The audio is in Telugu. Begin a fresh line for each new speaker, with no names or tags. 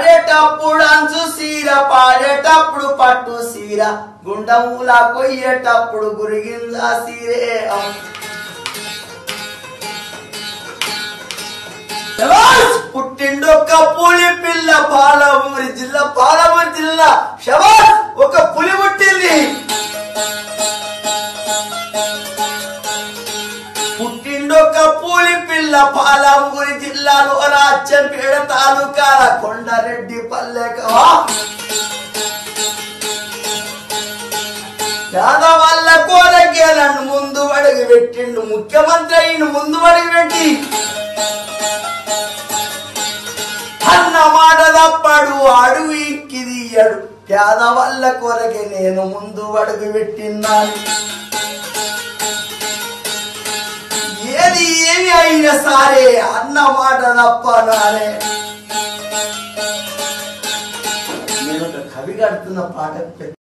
ఆడేటప్పుడు అంచు సీర పాడేటప్పుడు పట్టు సీర గుండములా కొయ్యేటప్పుడు గురిగిందా సీరే శబాష్! పుట్టిండొక్క పులి పిల్ల పాలమూరి జిల్లా పాలమూరి జిల్లా శబాష్ ఒక పులి పుట్టింది పుట్టిండొక్క పూలి పిల్ల పాలమూరి జిల్లాలో రాజ్యంపేట తాలూకాల కొండారెడ్డి పల్లెకవా యాదవల్ల కోరగేలను ముందు అడుగు పెట్టిండు ముఖ్యమంత్రి అయిన ముందు అడుగు పెట్టి అన్న మాట తప్పడు అడుగు ఇంకిదియ్యడు పేదవల్ల కొరకే నేను ముందు అడుగు పెట్టిన్నాను ఏది ఏమి అయినా సరే అన్న మాట తప్పనానే నేను ఒక కవి కడుతున్న పాట